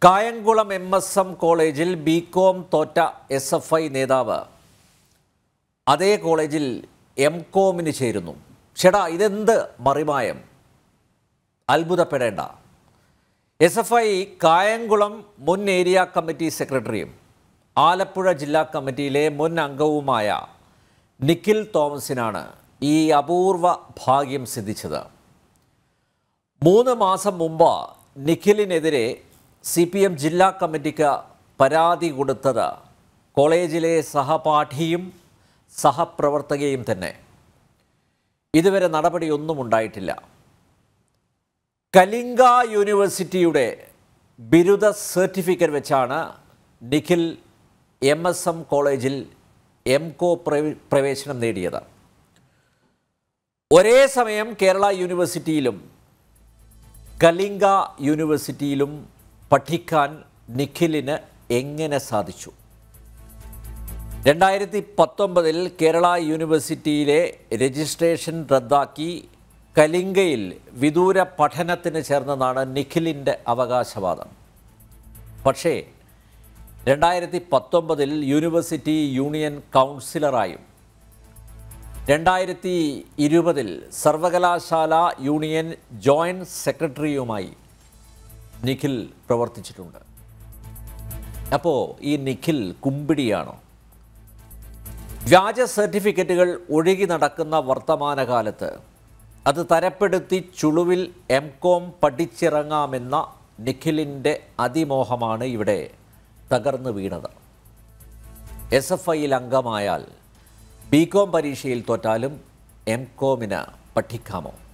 Kayamkulam M S M കോളേജിൽ B com തോറ്റ S F I നേതാവ് അതേ കോളേജിൽ എം കോമിന് ചേരുന്നു ചേടാ ഇതെന്ത് മറിമായം അത്ഭുതപ്പെടേണ്ട എസ് എഫ് ഐ കായംകുളം മുൻ ഏരിയ കമ്മിറ്റി സെക്രട്ടറിയും ആലപ്പുഴ ജില്ലാ കമ്മിറ്റിയിലെ മുൻ അംഗവുമായ നിഖിൽ തോമസിനാണ് ഈ അപൂർവ ഭാഗ്യം സിദ്ധിച്ചത് മൂന്ന് മാസം മുമ്പ് നിഖിലിനെതിരെ സി പി എം ജില്ലാ കമ്മിറ്റിക്ക് പരാതി കൊടുത്തത് കോളേജിലെ സഹപാഠിയും സഹപ്രവർത്തകയും തന്നെ ഇതുവരെ നടപടിയൊന്നും ഉണ്ടായിട്ടില്ല കലിംഗ യൂണിവേഴ്സിറ്റിയുടെ ബിരുദ സർട്ടിഫിക്കറ്റ് വെച്ചാണ് നിഖിൽ എം എസ് എം കോളേജിൽ എം കോ പ്രവേശനം നേടിയത് ഒരേ സമയം കേരള യൂണിവേഴ്സിറ്റിയിലും കലിംഗ യൂണിവേഴ്സിറ്റിയിലും പഠിക്കാൻ നിഖിലിന് എങ്ങനെ സാധിച്ചു രണ്ടായിരത്തി പത്തൊമ്പതിൽ കേരള യൂണിവേഴ്സിറ്റിയിലെ രജിസ്ട്രേഷൻ റദ്ദാക്കി കലിംഗയിൽ വിദൂര പഠനത്തിന് ചേർന്നതാണ് നിഖിലിൻ്റെ അവകാശവാദം പക്ഷേ രണ്ടായിരത്തി പത്തൊമ്പതിൽ യൂണിവേഴ്സിറ്റി യൂണിയൻ കൗൺസിലറായും രണ്ടായിരത്തി ഇരുപതിൽ സർവകലാശാല യൂണിയൻ ജോയിൻറ്റ് സെക്രട്ടറിയുമായി നിഖിൽ പ്രവർത്തിച്ചിട്ടുണ്ട് അപ്പോൾ ഈ നിഖിൽ കുമ്പിടിയാണോ വ്യാജ സർട്ടിഫിക്കറ്റുകൾ ഒഴുകി നടക്കുന്ന വർത്തമാനകാലത്ത് അത് തരപ്പെടുത്തി ചുളുവിൽ എം കോം പഠിച്ചിറങ്ങാമെന്ന നിഖിലിൻ്റെ അതിമോഹമാണ് ഇവിടെ തകർന്നു വീണത് എസ് എഫ് ഐയിൽ അംഗമായാൽ ബി കോം പരീക്ഷയിൽ തോറ്റാലും എം കോമിന് പഠിക്കാമോ